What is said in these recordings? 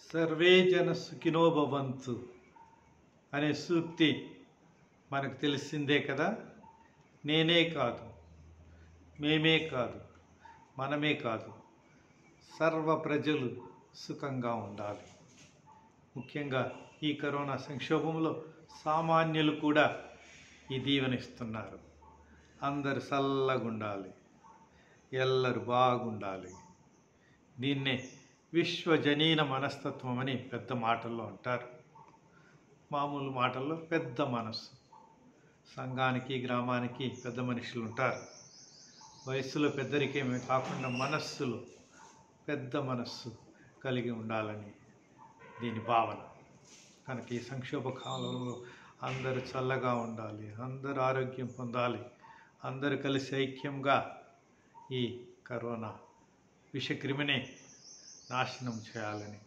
survey జన సుఖినో భవంతు అనే సూక్తి మనకు తెలిసిందే కదా నేనే కాదు మేమే కాదు మనమే కాదు సర్వ ప్రజలు సుఖంగా ఉండాలి ముఖ్యంగా ఈ కరోనా సంక్షోభంలో సామాన్యులు కూడా ఈ దీవెనిస్తున్నారు అందరు చల్లగా ఉండాలి ఎల్లరు బాగుండాలి దీన్నే విశ్వజనీన మనస్తత్వం అని పెద్ద మాటల్లో అంటారు మామూలు మాటల్లో పెద్ద మనస్సు సంఘానికి గ్రామానికి పెద్ద మనుషులు ఉంటారు వయస్సులో పెద్దరికేమే కాకుండా మనస్సులో పెద్ద మనస్సు కలిగి ఉండాలని దీని భావన కనుక ఈ సంక్షోభ కాలంలో అందరూ చల్లగా ఉండాలి అందరూ ఆరోగ్యం పొందాలి అందరూ కలిసి ఐక్యంగా ఈ కరోనా విషక్రిమిని నాశనం చేయాలని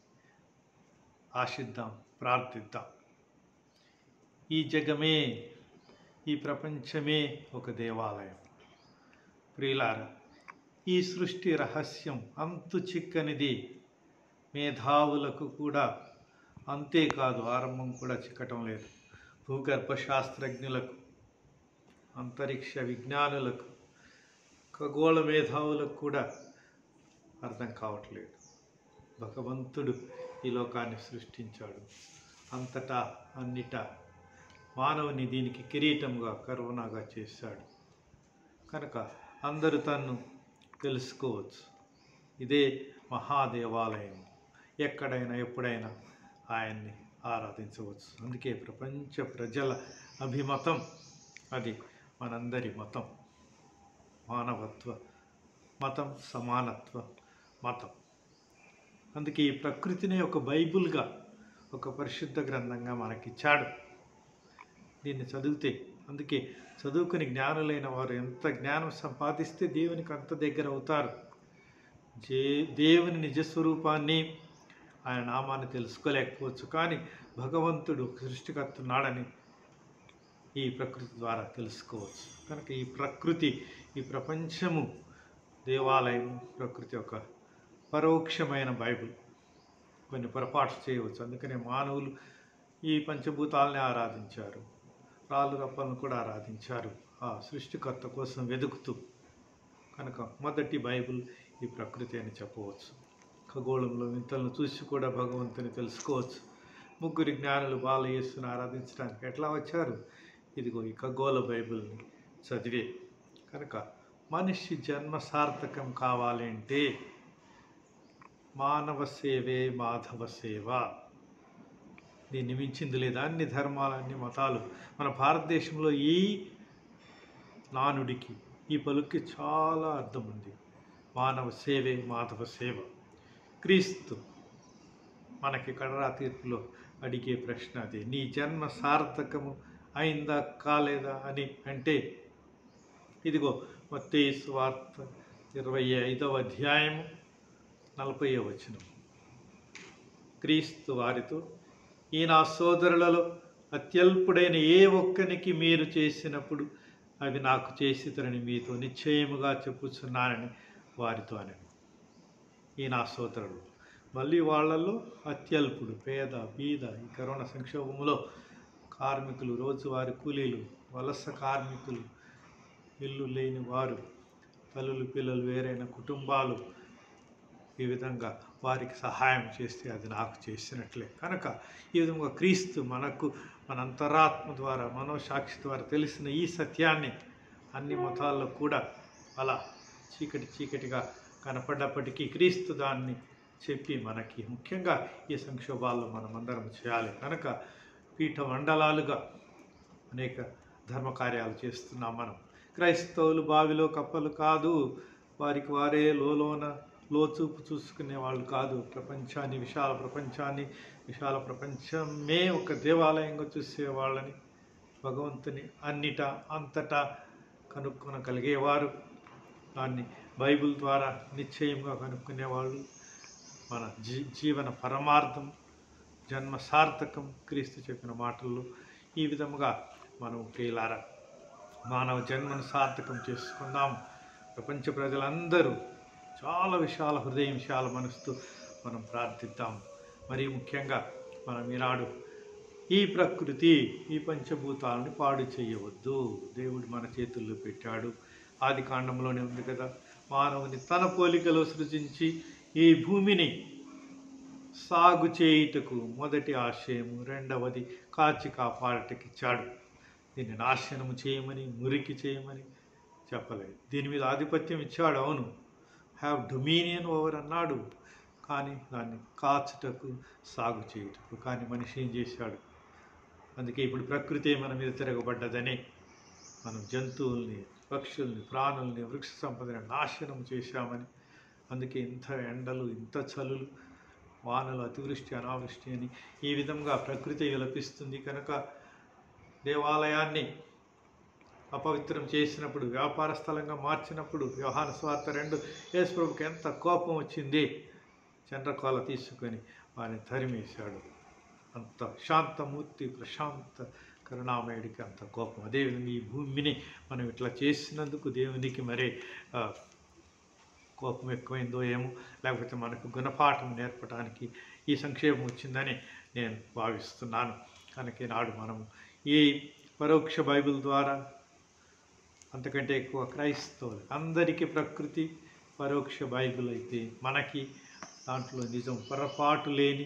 ఆశిద్దాం ప్రార్థిద్దాం ఈ జగమే ఈ ప్రపంచమే ఒక దేవాలయం ప్రియులారా ఈ సృష్టి రహస్యం అంతు చిక్కనిది మేధావులకు కూడా అంతేకాదు ఆరంభం కూడా చిక్కటం లేదు భూగర్భ శాస్త్రజ్ఞులకు అంతరిక్ష విజ్ఞానులకు ఖగోళ మేధావులకు కూడా అర్థం కావట్లేదు భగవంతుడు ఈ లోకాన్ని సృష్టించాడు అంతటా అన్నిటా మానవుని దీనికి కిరీటంగా కరోనాగా చేశాడు కనుక అందరూ తన్ను తెలుసుకోవచ్చు ఇదే మహాదేవాలయం ఎక్కడైనా ఎప్పుడైనా ఆయన్ని ఆరాధించవచ్చు అందుకే ప్రపంచ ప్రజల అభిమతం అది మనందరి మతం మానవత్వ మతం సమానత్వ మతం అందుకే ఈ ప్రకృతిని ఒక బైబుల్గా ఒక పరిశుద్ధ గ్రంథంగా మనకిచ్చాడు దీన్ని చదివితే అందుకే చదువుకుని జ్ఞానులైన వారు ఎంత జ్ఞానం సంపాదిస్తే దేవునికి అంత దగ్గర అవుతారు జే దేవుని నిజస్వరూపాన్ని ఆయన నామాన్ని తెలుసుకోలేకపోవచ్చు కానీ భగవంతుడు సృష్టికర్త ఉన్నాడని ఈ ప్రకృతి ద్వారా తెలుసుకోవచ్చు కనుక ఈ ప్రకృతి ఈ ప్రపంచము దేవాలయం ప్రకృతి ఒక పరోక్షమైన బైబిల్ కొన్ని పొరపాట్లు చేయవచ్చు అందుకనే మానవులు ఈ పంచభూతాలని ఆరాధించారు రాళ్ళు రప్పలను కూడా ఆరాధించారు ఆ సృష్టికర్త కోసం వెతుకుతూ కనుక మొదటి బైబిల్ ఈ ప్రకృతి అని చెప్పవచ్చు ఖగోళంలో వింతలను చూసి కూడా భగవంతుని తెలుసుకోవచ్చు ముగ్గురు జ్ఞానులు బాలయేసుని ఆరాధించడానికి ఎట్లా వచ్చారు ఇదిగో ఈ ఖగోళ బైబిల్ని చదివే కనుక మనిషి జన్మ సార్థకం కావాలి అంటే మానవ సేవే మాధవ సేవ దీన్ని మించింది లేదా అన్ని ధర్మాలు అన్ని మతాలు మన భారతదేశంలో ఈ నానుడికి ఈ పలుక్కి చాలా అర్థం ఉంది మానవ సేవే మాధవ సేవ క్రీస్తు మనకి కడరా తీర్పులో అడిగే ప్రశ్న అదే నీ జన్మ సార్థకము అయిందా కాలేదా అని అంటే ఇదిగో మత్తయి వార్త ఇరవై ఐదవ అధ్యాయము నలభై వచనం క్రీస్తు వారితో ఈ నా సోదరులలో అత్యల్పుడైన ఏ ఒక్కనికి మీరు చేసినప్పుడు అవి నాకు చేసితరని మీతో నిశ్చయముగా చెప్పుచున్నానని వారితో అని ఈ నా సోదరుడు మళ్ళీ వాళ్ళల్లో అత్యల్పుడు పేద బీద ఈ కరోనా సంక్షోభంలో కార్మికులు రోజువారి కూలీలు వలస కార్మికులు ఇల్లు లేని వారు తల్లులు పిల్లలు వేరైన కుటుంబాలు ఈ విధంగా వారికి సహాయం చేస్తే అది నాకు చేసినట్లే కనుక ఈ విధంగా క్రీస్తు మనకు మన అంతరాత్మ ద్వారా మనోసాక్షి ద్వారా తెలిసిన ఈ సత్యాన్ని అన్ని మతాల్లో కూడా అలా చీకటి చీకటిగా కనపడ్డప్పటికీ క్రీస్తు దాన్ని చెప్పి మనకి ముఖ్యంగా ఈ సంక్షోభాల్లో మనమందరం చేయాలి కనుక పీఠ మండలాలుగా అనేక ధర్మకార్యాలు చేస్తున్నాం మనం క్రైస్తవులు బావిలో కప్పలు కాదు వారికి వారే లోలోన లోచూపు చూసుకునే వాళ్ళు కాదు ప్రపంచాన్ని విశాల ప్రపంచాన్ని విశాల ప్రపంచమే ఒక దేవాలయంగా చూసే వాళ్ళని భగవంతుని అన్నిట అంతటా కనుక్కొనగలిగేవారు దాన్ని బైబిల్ ద్వారా నిశ్చయంగా కనుక్కునేవాళ్ళు మన జీ జీవన పరమార్థం జన్మ సార్థకం క్రీస్తు చెప్పిన మాటల్లో ఈ విధముగా మనం ప్రియులారా మానవ జన్మను సార్థకం చేసుకుందాం ప్రపంచ ప్రజలందరూ చాలా విశాల హృదయం విశాల మనసుతో మనం ప్రార్థిద్దాం మరీ ముఖ్యంగా మనం ఈనాడు ఈ ప్రకృతి ఈ పంచభూతాలను పాడు చేయవద్దు దేవుడు మన చేతుల్లో పెట్టాడు ఆది కాండంలోనే ఉంది కదా మానవుని తన పోలికలో సృజించి ఈ భూమిని సాగు చేయుటకు మొదటి ఆశయము రెండవది కాచి కాపాడటకి ఇచ్చాడు దీన్ని నాశనము చేయమని మురికి చేయమని చెప్పలేదు దీని మీద ఆధిపత్యం ఇచ్చాడు అవును హ్యావ్ డొమీనియన్ ఓవర్ అన్నాడు కానీ దాన్ని కాచుటకు సాగు చేయుటకు కానీ మనిషి ఏం చేశాడు అందుకే ఇప్పుడు ప్రకృతి మన మీద తిరగబడ్డదని మనం జంతువుల్ని పక్షుల్ని ప్రాణుల్ని వృక్ష సంపదని నాశనం చేశామని అందుకే ఇంత ఎండలు ఇంత చలులు వానలు అతివృష్టి అనావృష్టి అని ఈ విధంగా ప్రకృతి విలపిస్తుంది కనుక దేవాలయాన్ని అపవిత్రం చేసినప్పుడు వ్యాపార స్థలంగా మార్చినప్పుడు వ్యవహార స్వార్థ రెండు యేసుప్రభుకి ఎంత కోపం వచ్చింది చంద్రకోల తీసుకొని వారిని తరిమేశాడు అంత శాంతమూర్తి ప్రశాంత కరుణామయుడికి అంత కోపం అదేవిధంగా ఈ భూమిని మనం ఇట్లా చేసినందుకు దేవునికి మరే ఆ, కోపం ఎక్కువైందో ఏమో లేకపోతే మనకు గుణపాఠం నేర్పడానికి ఈ సంక్షేమం వచ్చిందని నేను భావిస్తున్నాను కనుక ఈనాడు మనం ఈ పరోక్ష బైబిల్ ద్వారా అంతకంటే ఎక్కువ క్రైస్తవులు అందరికీ ప్రకృతి పరోక్ష బైబిల్ అయితే మనకి దాంట్లో నిజం పొరపాటు లేని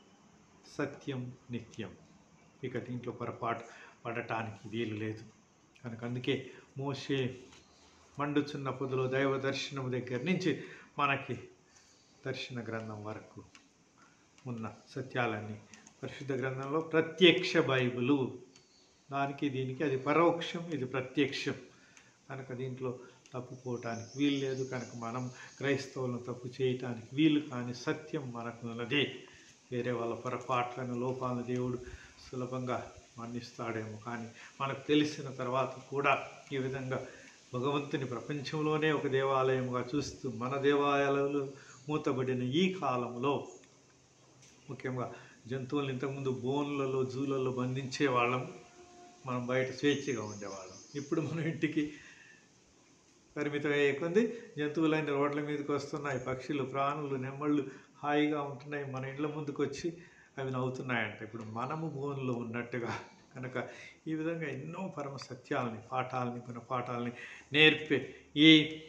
సత్యం నిత్యం ఇక దీంట్లో పొరపాటు పడటానికి వీలు లేదు కనుక అందుకే మోసే మండుచున్న పొదులో దైవ దర్శనం దగ్గర నుంచి మనకి దర్శన గ్రంథం వరకు ఉన్న సత్యాలన్నీ పరిశుద్ధ గ్రంథంలో ప్రత్యక్ష బైబిలు దానికి దీనికి అది పరోక్షం ఇది ప్రత్యక్షం కనుక దీంట్లో తప్పుపోవటానికి వీలు లేదు కనుక మనం క్రైస్తవులను తప్పు చేయటానికి వీలు కాని సత్యం మనకు ఉన్నది వేరే వాళ్ళ పొరపాట్లను లోపాలను దేవుడు సులభంగా మన్నిస్తాడేమో కానీ మనకు తెలిసిన తర్వాత కూడా ఈ విధంగా భగవంతుని ప్రపంచంలోనే ఒక దేవాలయముగా చూస్తూ మన దేవాలయాలు మూతబడిన ఈ కాలంలో ముఖ్యంగా జంతువులను ఇంతకుముందు బోన్లలో జూలలో బంధించే వాళ్ళం మనం బయట స్వేచ్ఛగా ఉండేవాళ్ళం ఇప్పుడు మనం ఇంటికి పరిమితం అయ్యే కొద్ది జంతువులైన రోడ్ల మీదకి వస్తున్నాయి పక్షులు ప్రాణులు నెమ్మళ్ళు హాయిగా ఉంటున్నాయి మన ఇండ్ల ముందుకు వచ్చి అవి నవ్వుతున్నాయంట ఇప్పుడు మనము భూమిలో ఉన్నట్టుగా కనుక ఈ విధంగా ఎన్నో పరమ సత్యాలని పాఠాలని గుణపాఠాలని నేర్పే ఈ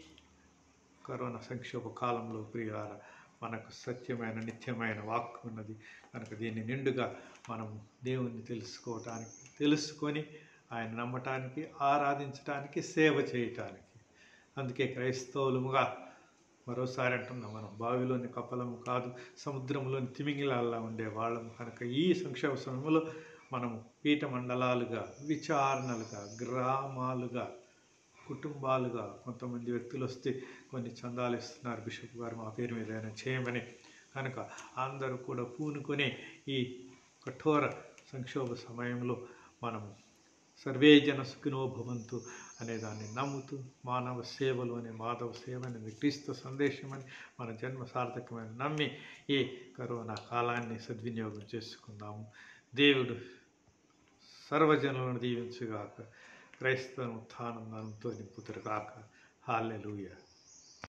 కరోనా సంక్షోభ కాలంలో ప్రియార మనకు సత్యమైన నిత్యమైన వాక్కు ఉన్నది కనుక దీన్ని నిండుగా మనం దేవుణ్ణి తెలుసుకోవటానికి తెలుసుకొని ఆయన నమ్మటానికి ఆరాధించటానికి సేవ చేయటానికి అందుకే క్రైస్తవులముగా మరోసారి అంటున్నాం మనం బావిలోని కప్పలము కాదు సముద్రంలోని తిమింగిలాల్లా ఉండే వాళ్ళము కనుక ఈ సంక్షోభ సమయంలో మనము పీఠ మండలాలుగా విచారణలుగా గ్రామాలుగా కుటుంబాలుగా కొంతమంది వ్యక్తులు వస్తే కొన్ని చందాలు ఇస్తున్నారు బిషప్ గారు మా పేరు మీద ఏదైనా చేయమని కనుక అందరూ కూడా పూనుకొని ఈ కఠోర సంక్షోభ సమయంలో మనము సర్వే జన సుఖినో భవంతు అనే దాన్ని నమ్ముతూ మానవ సేవలు అనే మాధవ సేవ అనేది క్రీస్తు సందేశం అని మన జన్మ సార్థకమైన నమ్మి ఈ కరోనా కాలాన్ని సద్వినియోగం చేసుకుందాము దేవుడు సర్వజనులను దీవించుగాక క్రైస్తవ ఉత్థానందంతో నింపుతురుగాక హాలెలూయ